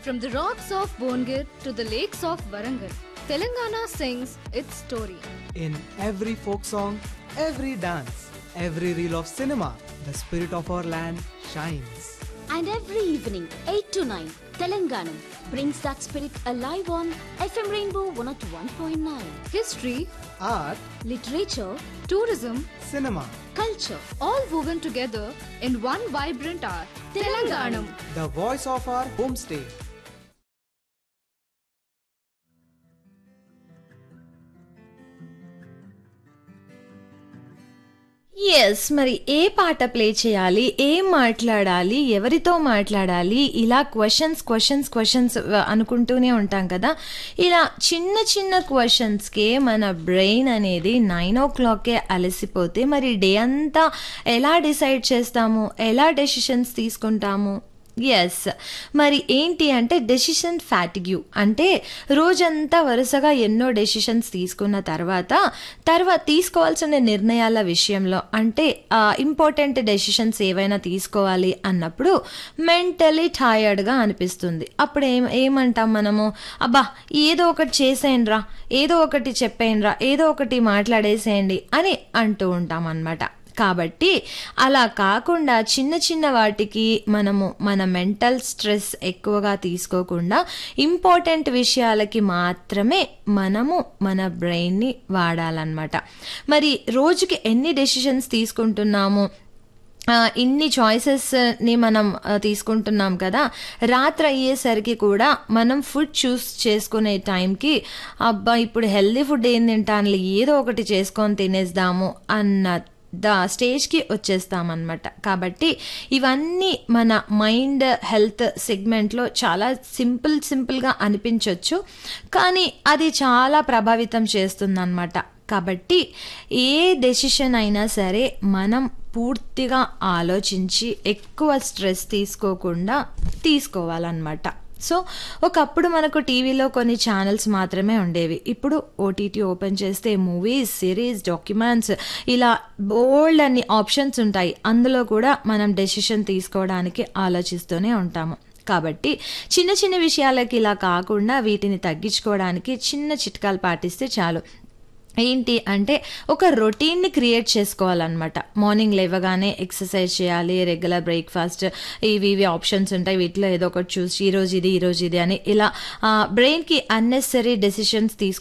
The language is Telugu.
From the rocks of Bongir to the lakes of Warangal, Telangana sings its story. In every folk song, every dance, every reel of cinema, the spirit of our land shines. And every evening, 8 to 9, Telanganam brings that spirit alive on FM Rainbow 101.9. History, Art, Literature, tourism, cinema, culture, all woven together in one vibrant art. Telanganam. the voice of our homestay. Yes మరి ఏ పాట ప్లే చేయాలి ఏం మాట్లాడాలి ఎవరితో మాట్లాడాలి ఇలా క్వశ్చన్స్ క్వశ్చన్స్ క్వశ్చన్స్ అనుకుంటూనే ఉంటాం కదా ఇలా చిన్న చిన్న క్వశ్చన్స్కే మన బ్రెయిన్ అనేది నైన్ ఓ క్లాక్కే అలసిపోతే మరి డే అంతా ఎలా డిసైడ్ చేస్తాము ఎలా డెసిషన్స్ తీసుకుంటాము ఎస్ మరి ఏంటి అంటే డెసిషన్ ఫ్యాటిగ్యూ అంటే రోజంతా వరుసగా ఎన్నో డెసిషన్స్ తీసుకున్న తర్వాత తర్వాత తీసుకోవాల్సిన నిర్ణయాల విషయంలో అంటే ఇంపార్టెంట్ డెసిషన్స్ ఏవైనా తీసుకోవాలి అన్నప్పుడు మెంటలీ టయర్డ్గా అనిపిస్తుంది అప్పుడు ఏం ఏమంటాం మనము అబ్బా ఏదో ఒకటి చేసేయండి రా ఏదో ఒకటి చెప్పేయండి రా ఏదో ఒకటి మాట్లాడేసేయండి అని అంటూ ఉంటాం అన్నమాట కాబట్టి అలా కాకుండా చిన్న చిన్న వాటికి మనము మన మెంటల్ స్ట్రెస్ ఎక్కువగా తీసుకోకుండా ఇంపార్టెంట్ విషయాలకి మాత్రమే మనము మన బ్రెయిన్ని వాడాలన్నమాట మరి రోజుకి ఎన్ని డెసిషన్స్ తీసుకుంటున్నాము ఆ, ఇన్ని చాయిసెస్ని మనం ఆ, తీసుకుంటున్నాం కదా రాత్రి అయ్యేసరికి కూడా మనం ఫుడ్ చూస్ చేసుకునే టైంకి అబ్బా ఇప్పుడు హెల్దీ ఫుడ్ ఏం తింటానులే ఏదో ఒకటి చేసుకొని తినేద్దాము అన్న ద స్టేజ్కి వచ్చేస్తామన్నమాట కాబట్టి ఇవన్నీ మన మైండ్ హెల్త్ సెగ్మెంట్లో చాలా సింపుల్ సింపుల్గా అనిపించవచ్చు కానీ అది చాలా ప్రభావితం చేస్తుందన్నమాట కాబట్టి ఏ డెసిషన్ అయినా సరే మనం పూర్తిగా ఆలోచించి ఎక్కువ స్ట్రెస్ తీసుకోకుండా తీసుకోవాలన్నమాట సో ఒకప్పుడు మనకు టీవీలో కొన్ని ఛానల్స్ మాత్రమే ఉండేవి ఇప్పుడు ఓటీటీ ఓపెన్ చేస్తే మూవీస్ సిరీస్ డాక్యుమెంట్స్ ఇలా బోల్డ్ అన్ని ఆప్షన్స్ ఉంటాయి అందులో కూడా మనం డెసిషన్ తీసుకోవడానికి ఆలోచిస్తూనే ఉంటాము కాబట్టి చిన్న చిన్న విషయాలకి ఇలా కాకుండా వీటిని తగ్గించుకోవడానికి చిన్న చిట్కాలు పాటిస్తే చాలు ఏంటి అంటే ఒక రొటీన్ని క్రియేట్ చేసుకోవాలన్నమాట మార్నింగ్ లేవగానే ఎక్సర్సైజ్ చేయాలి రెగ్యులర్ బ్రేక్ఫాస్ట్ ఇవి ఇవి ఆప్షన్స్ ఉంటాయి వీటిలో ఏదో ఒకటి చూసి ఈ రోజు ఇది ఈ రోజు ఇది అని ఇలా బ్రెయిన్కి అన్నెసరీ డెసిషన్స్ తీసుకు